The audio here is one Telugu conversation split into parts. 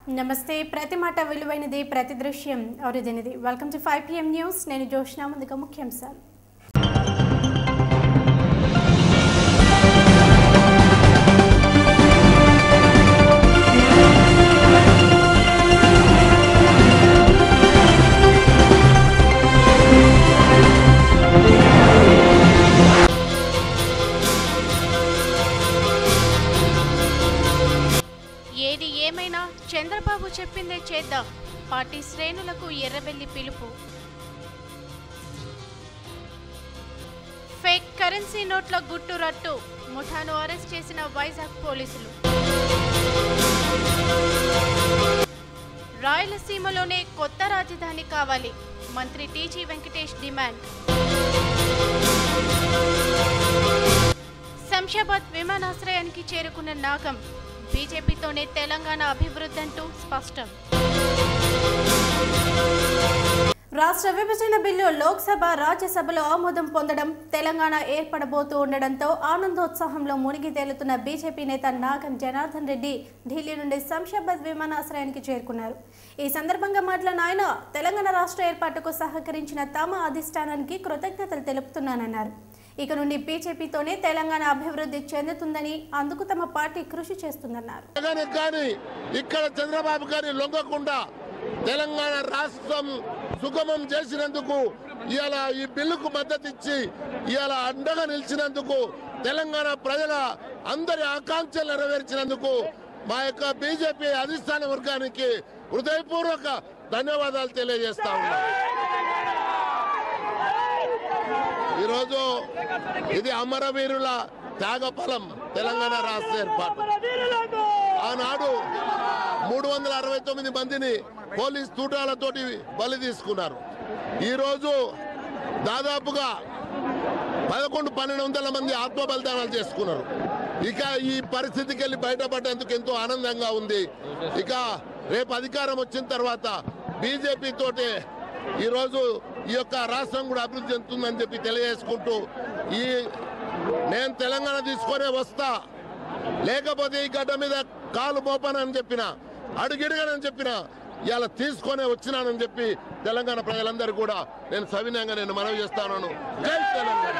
నమస్తే ప్రతి మాట విలువైనది ప్రతి దృశ్యం అరుదైనది welcome to five PM news నేను జోష్నా ముందుగా ముఖ్యాంశాలు ఏది ఏమైనా చంద్రబాబు చెప్పిందే చేద్దాం పార్టీ శ్రేణులకు ఎర్రబెల్లి పిలుపు ఫేక్ కరెన్సీ నోట్ల గుట్టు రట్టు ముఠాను అరెస్ట్ చేసిన వైజాగ్ పోలీసులు రాయలసీమలోనే కొత్త రాజధాని కావాలి మంత్రి టీజీ వెంకటేష్ డిమాండ్ శంషాబాద్ విమానాశ్రయానికి చేరుకున్న నాగం బీజేపీతోనే తెలంగాణ అభివృద్ధి అంటూ స్పష్టం రాష్ట్ర విభజన బిల్లు లోక్సభ రాజ్యసభలో ఆమోదం పొందడం తెలంగాణ ఏర్పడబోతూ ఉండడంతో ఆనందోత్సాహంలో మునిగి తేలుతున్న బీజేపీ నేత నాగం జనార్దన్ రెడ్డి ఢిల్లీ నుండి శంషాబాద్ విమానాశ్రయానికి చేరుకున్నారు ఈ సందర్భంగా మాట్లాడిన ఆయన తెలంగాణ రాష్ట్ర ఏర్పాటుకు సహకరించిన తమ అధిష్టానానికి కృతజ్ఞతలు తెలుపుతున్నానన్నారు ఇక నుండి బీజేపీతోనే తెలంగాణ అభివృద్ధి చెందుతుందని అందుకు తమ పార్టీ కృషి చేస్తుందన్నారు జగన్ కానీ ఇక్కడ చంద్రబాబు గారి లొంగకుండా తెలంగాణ రాష్ట్రం సుగమం చేసినందుకు ఇవాళ ఈ బిల్లుకు మద్దతు ఇచ్చి ఇవాళ అండగా నిలిచినందుకు తెలంగాణ ప్రజల అందరి ఆకాంక్షలు నెరవేర్చినందుకు మా యొక్క బీజేపీ అధిష్టాన వర్గానికి హృదయపూర్వక ధన్యవాదాలు తెలియజేస్తా ఉన్నాం ఈరోజు ఇది అమరవీరుల త్యాగఫలం తెలంగాణ రాష్ట్ర ఏర్పాటు ఆనాడు మూడు వందల అరవై తొమ్మిది మందిని పోలీస్ తూటాలతోటి బలి తీసుకున్నారు ఈరోజు దాదాపుగా పదకొండు పన్నెండు వందల మంది ఆత్మ బలిదానాలు చేసుకున్నారు ఇక ఈ పరిస్థితికి వెళ్ళి బయటపడేందుకు ఎంతో ఆనందంగా ఉంది ఇక రేపు అధికారం వచ్చిన తర్వాత బీజేపీ తోటి ఈరోజు ఈ యొక్క రాష్ట్రం కూడా అభివృద్ధి చెందుతుందని చెప్పి తెలియజేసుకుంటూ ఈ నేను తెలంగాణ తీసుకొనే వస్తా లేకపోతే ఈ గడ్డ మీద కాలు మోపానని చెప్పిన అడుగిడగనని చెప్పిన ఇలా తీసుకొనే వచ్చినానని చెప్పి తెలంగాణ ప్రజలందరూ కూడా నేను సవినయంగా నేను మనవి చేస్తాను జై తెలంగాణ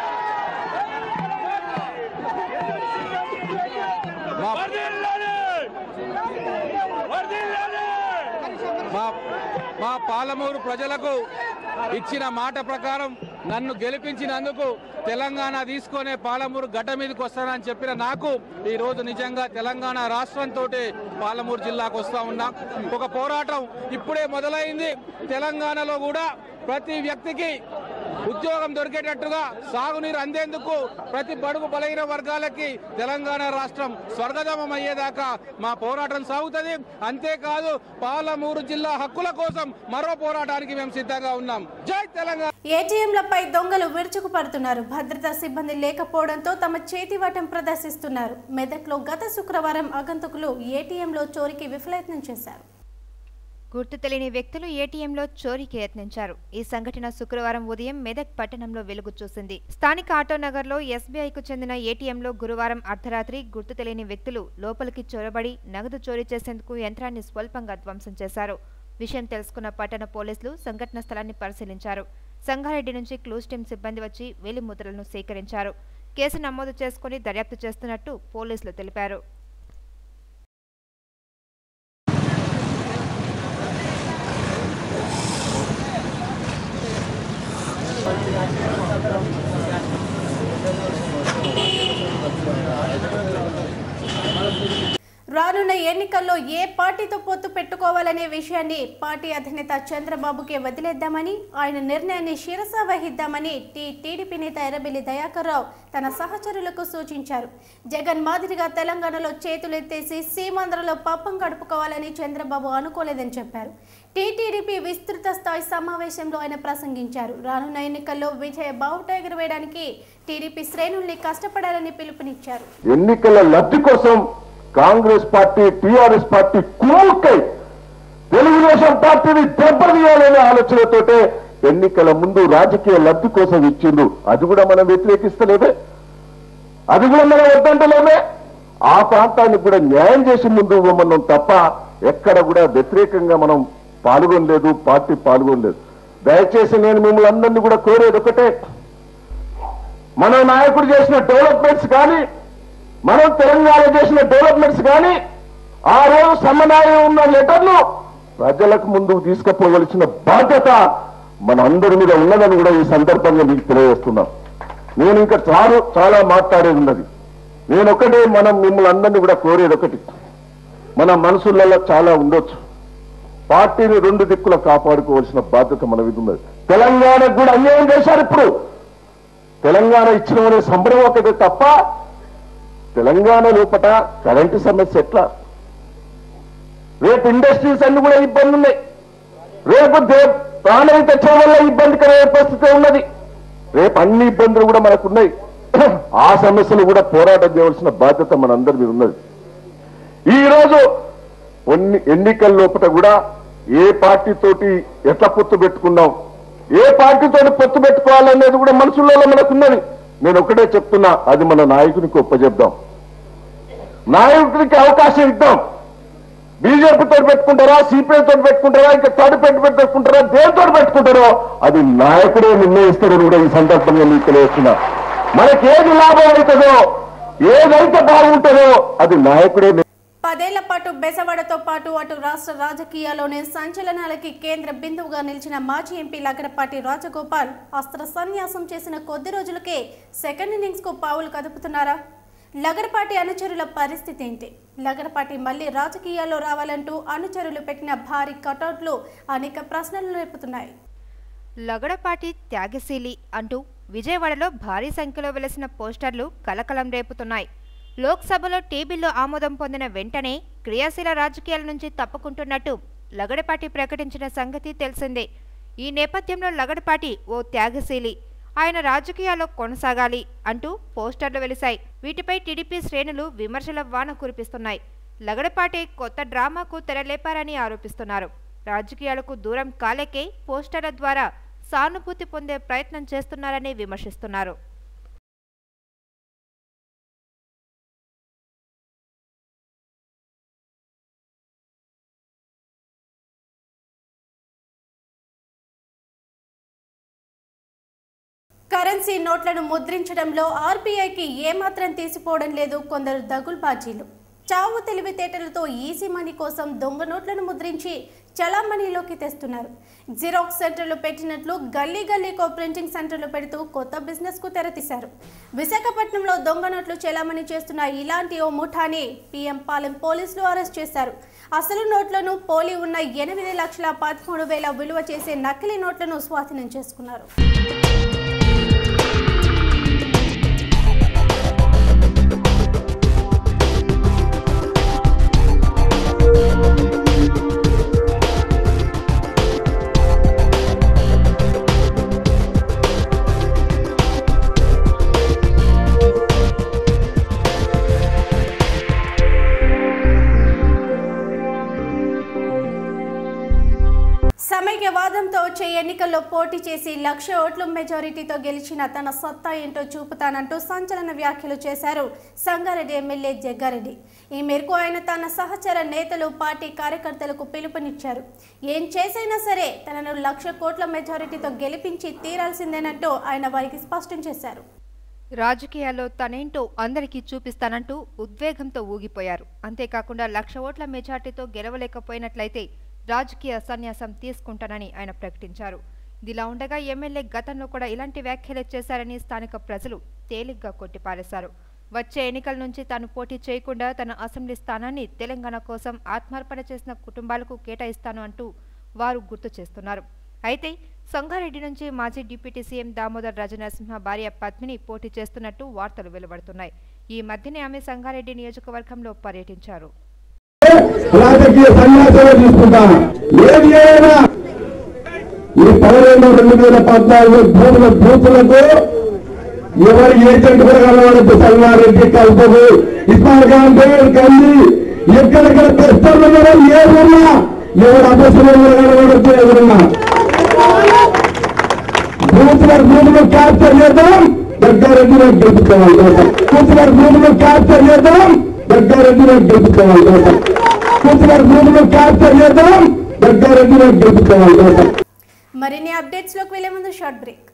మా మా పాలమూరు ప్రజలకు ఇచ్చిన మాట ప్రకారం నన్ను గెలిపించినందుకు తెలంగాణ తీసుకొనే పాలమూరు గడ్డ మీదకి వస్తానని చెప్పిన నాకు ఈ రోజు నిజంగా తెలంగాణ రాష్ట్రంతో పాలమూరు జిల్లాకు వస్తా ఉన్నాం ఒక పోరాటం ఇప్పుడే మొదలైంది తెలంగాణలో కూడా ప్రతి వ్యక్తికి ఉద్యోగం దొరికేటట్టుగా సాగునీరు అందేందుకు ప్రతి బడుగు బలైన వర్గాలకి తెలంగాణ రాష్ట్రం స్వర్గధామం అయ్యేదాకా మా పోరాటం సాగుతుంది అంతేకాదు పాలమూరు జిల్లా హక్కుల కోసం మరో పోరాటానికి మేము సిద్ధంగా ఉన్నాం జై తెలంగాణ ఏటీఎంలపై దొంగలు విరుచుకుపడుతున్నారు భద్రతా సిబ్బంది లేకపోవడంతో తమ చేతివాటం ప్రదర్శిస్తున్నారు మెదక్లో గత శుక్రవారం ఆగంతకులు ఏటీఎంలో చోరీకి విఫలయత్నం చేశారు గుర్తు తెలియని వ్యక్తులు ఏటీఎంలో చోరీకి యత్నించారు ఈ సంఘటన శుక్రవారం ఉదయం మెదక్ పట్టణంలో వెలుగు చూసింది స్థానిక ఆటోనగర్లో ఎస్బీఐకు చెందిన ఏటీఎంలో గురువారం అర్ధరాత్రి గుర్తు తెలియని వ్యక్తులు లోపలికి చొరబడి నగదు చోరీ చేసేందుకు యంత్రాన్ని స్వల్పంగా ధ్వంసం చేశారు విషయం తెలుసుకున్న పట్టణ పోలీసులు సంఘటన స్థలాన్ని పరిశీలించారు సంగారెడ్డి నుంచి క్లూస్ టీం సిబ్బంది వచ్చి వేలిముద్రలను సేకరించారు కేసు నమోదు చేసుకుని దర్యాప్తు చేస్తున్నట్టు పోలీసులు తెలిపారు రానున్న ఎన్నికల్లో ఏ పార్టీతో పొత్తు పెట్టుకోవాలనే విషయాన్ని పార్టీ అధినేత చంద్రబాబుకే వదిలేద్దామని ఆయన నిర్ణయాన్ని శిరస వహిద్దామని టీ టీడీపీ నేత ఎర్రబెల్లి దయాకర్ రావు తన సహచరులకు సూచించారు జగన్ మాదిరిగా తెలంగాణలో చేతులెత్తేసి సీమాంధ్రలో పప్పం గడుపుకోవాలని చంద్రబాబు అనుకోలేదని చెప్పారు టీటీడీపీ విస్తృత స్థాయి సమావేశంలో ఆయన ప్రసంగించారు రానున్న ఎన్నికల్లో విజయ బావుట ఎగురవేయడానికి టీడీపీ శ్రేణుల్ని కష్టపడాలని పిలుపునిచ్చారు ఎన్నికల లబ్ధి కోసం కాంగ్రెస్ పార్టీ టీఆర్ఎస్ పార్టీ కుమ్ముక్కై తెలుగుదేశం పార్టీని దెబ్బతీయాలనే ఆలోచనతోటే ఎన్నికల ముందు రాజకీయ లబ్ధి కోసం ఇచ్చిండ్రు అది కూడా మనం వ్యతిరేకిస్తలేదే అది కూడా మనం వద్దంటలేమే ఆ ప్రాంతానికి కూడా న్యాయం చేసి ముందు ఇవ్వమన్నాం తప్ప ఎక్కడ కూడా వ్యతిరేకంగా మనం పాల్గొనలేదు పార్టీ పాల్గొనలేదు దయచేసి నేను మిమ్మల్ని అందరినీ కూడా కోరేది ఒకటే మన నాయకుడు చేసిన డెవలప్మెంట్స్ కానీ మనం తెలంగాణ చేసిన డెవలప్మెంట్స్ కానీ ఆ రోజు సమన్వయం ఉన్న లెటర్లు ప్రజలకు ముందుకు తీసుకుపోవలసిన బాధ్యత మన అందరి మీద ఉన్నదని కూడా ఈ సందర్భంగా మీకు తెలియజేస్తున్నాం నేను ఇంకా చాలా చాలా మాట్లాడేది ఉన్నది నేను ఒకటే మనం మిమ్మల్ని అందరినీ కూడా కోరేది ఒకటి మన మనసులలో చాలా ఉండొచ్చు పార్టీని రెండు దిక్కుల కాపాడుకోవాల్సిన బాధ్యత మన మీద ఉన్నది తెలంగాణకు కూడా అన్యాయం చేశారు ఇప్పుడు తెలంగాణ ఇచ్చిన సంబరం ఒకటి తప్ప తెలంగాణ లోపల కరెంటు సమస్య ఎట్లా రేపు ఇండస్ట్రీస్ అన్ని కూడా ఇబ్బంది ఉన్నాయి రేపు దే- ప్రాణాలు తెచ్చడం వల్ల ఇబ్బందికరమైన పరిస్థితి ఉన్నది రేపు అన్ని ఇబ్బందులు కూడా మనకు ఉన్నాయి ఆ సమస్యలు కూడా పోరాటం చేయవలసిన బాధ్యత మనందరి మీద ఉన్నది ఈ రోజు కొన్ని ఎన్నికల లోపల కూడా ఏ పార్టీ తోటి ఎట్లా పొత్తు పెట్టుకున్నాం ఏ పార్టీతోటి పొత్తు పెట్టుకోవాలనేది కూడా మనసుల్లో మనకున్నది నేను ఒకటే చెప్తున్నా అది మన నాయకునికి ఒప్పజెప్దాం నాయకుడికి అవకాశం ఇద్దాం బీజేపీ తోటి పెట్టుకుంటారా సిపిఐ తోటి పెట్టుకుంటారా ఇంకా థర్డ్ పెట్టి పెట్టుకుంటారా దేనితో పెట్టుకుంటారో అది నాయకుడే నిర్ణయిస్తాడని కూడా ఈ సందర్భంగా మీకు తెలియజేస్తున్నా మనకి ఏది లాభం అవుతుందో ఏదైతే బాగుంటుందో అది నాయకుడే నిర్ణయిస్తాడు. పదేళ్ల పాటు బెజవాడతో పాటు అటు రాష్ట్ర రాజకీయాల్లోనే సంచలనాలకి కేంద్ర బిందువుగా నిలిచిన మాజీ ఎంపీ లగడపాటి రాజగోపాల్ అస్త్ర సన్యాసం చేసిన కొద్ది రోజులకే సెకండ్ ఇన్నింగ్స్ కు పావులు కదుపుతున్నారా లగడపాటి అనుచరుల పరిస్థితి ఏంటి లగడపాటి మళ్ళీ రాజకీయాల్లో రావాలంటూ అనుచరులు పెట్టిన భారీ కటౌట్లు అనేక ప్రశ్నలు రేపుతున్నాయి లగడపాటి త్యాగశీలి అంటూ విజయవాడలో భారీ సంఖ్యలో వెలసిన పోస్టర్లు కలకలం రేపుతున్నాయి లోక్సభలో టీబీల్లో ఆమోదం పొందిన వెంటనే క్రియాశీల రాజకీయాల నుంచి తప్పుకుంటున్నట్టు లగడపాటి ప్రకటించిన సంగతి తెలిసిందే ఈ నేపథ్యంలో లగడపాటి ఓ త్యాగశీలి ఆయన రాజకీయాల్లో కొనసాగాలి అంటూ పోస్టర్లు వెలిశాయి వీటిపై టీడీపీ శ్రేణులు విమర్శల వాన కురిపిస్తున్నాయి లగడపాటి కొత్త డ్రామాకు తెరలేపారని ఆరోపిస్తున్నారు రాజకీయాలకు దూరం కాలేకే పోస్టర్ల ద్వారా సానుభూతి పొందే ప్రయత్నం చేస్తున్నారని విమర్శిస్తున్నారు కరెన్సీ నోట్లను ముద్రించడంలో ఆర్బీఐకి ఏమాత్రం తీసిపోవడం లేదు కొందరు దగుల్బాజీలు చావు తెలివితేటలతో ఈజీ మనీ కోసం దొంగ నోట్లను ముద్రించి చలామణిలోకి తెస్తున్నారు జిరాక్స్ సెంటర్లు పెట్టినట్లు గల్లీ గల్లీకో ప్రింటింగ్ సెంటర్లు పెడుతూ కొత్త బిజినెస్ కు తెరతీశారు విశాఖపట్నంలో దొంగ నోట్లు చలామణి చేస్తున్న ఇలాంటి ఓ ముఠాని పీఎం పాలెం పోలీసులు అరెస్ట్ చేశారు అసలు నోట్లను పోలి ఉన్న ఎనిమిది లక్షల పదమూడు వేల విలువ చేసే నకిలీ నోట్లను స్వాధీనం చేసుకున్నారు సమైక్యవాదంతో వచ్చే ఎన్నికల్లో పోటీ చేసి లక్ష ఓట్ల మెజారిటీతో గెలిచిన తన సత్తా ఏంటో చూపుతానంటూ సంచలన వ్యాఖ్యలు చేశారు సంగారెడ్డి ఎమ్మెల్యే జగ్గారెడ్డి ఈ మేరకు ఆయన తన సహచర నేతలు పార్టీ కార్యకర్తలకు పిలుపునిచ్చారు ఏం చేసైనా సరే తనను లక్ష కోట్ల మెజారిటీతో గెలిపించి తీరాల్సిందేనంటూ ఆయన వారికి స్పష్టం చేశారు రాజకీయాల్లో తనేంటో అందరికీ చూపిస్తానంటూ ఉద్వేగంతో ఊగిపోయారు అంతేకాకుండా లక్ష ఓట్ల మెజార్టీతో గెలవలేకపోయినట్లయితే రాజకీయ సన్యాసం తీసుకుంటానని ఆయన ప్రకటించారు ఇదిలా ఉండగా ఎమ్మెల్యే గతంలో కూడా ఇలాంటి వ్యాఖ్యలే చేశారని స్థానిక ప్రజలు తేలిగ్గా కొట్టిపారేశారు వచ్చే ఎన్నికల నుంచి తాను పోటీ చేయకుండా తన అసెంబ్లీ స్థానాన్ని తెలంగాణ కోసం ఆత్మార్పణ చేసిన కుటుంబాలకు కేటాయిస్తాను అంటూ వారు గుర్తు చేస్తున్నారు అయితే సంగారెడ్డి నుంచి మాజీ డిప్యూటీ సీఎం దామోదర్ రాజనరసింహ భార్య పద్మిని పోటీ చేస్తున్నట్టు వార్తలు వెలువడుతున్నాయి ఈ మధ్యనే ఆమె సంగారెడ్డి నియోజకవర్గంలో పర్యటించారు రాజకీయ సన్యాసాలు తీసుకుంటా ఏది ఏమైనా ఈ పదిహేను రెండు వేల పద్నాలుగు భూముల భూతులకు ఎవరు ఏజెంట్ కూడా కలవడద్దు సంగారెడ్డి కల్పదు ఇస్మాన్ ఖాన్ పేరు కంది ఎక్కడెక్కడ తెస్తారు ఏ ఊర్లా ఎవరు అభ్యసనం కూడా కలవడద్దు ఎవరున్నా బూతుల భూములు క్యాప్చర్ చేద్దాం దగ్గరెడ్డిలో గెలుపుకోవాలి బూతుల భూములు క్యాప్చర్ చేద్దాం దగ్గరెడ్డిలో గెలుపుకోవాలి పూర్తిగారి భూములు క్యాప్చర్ చేద్దాం దగ్గర గెలుపుతాం మరిన్ని అప్డేట్స్లోకి వెళ్లే ముందు షార్ట్ బ్రేక్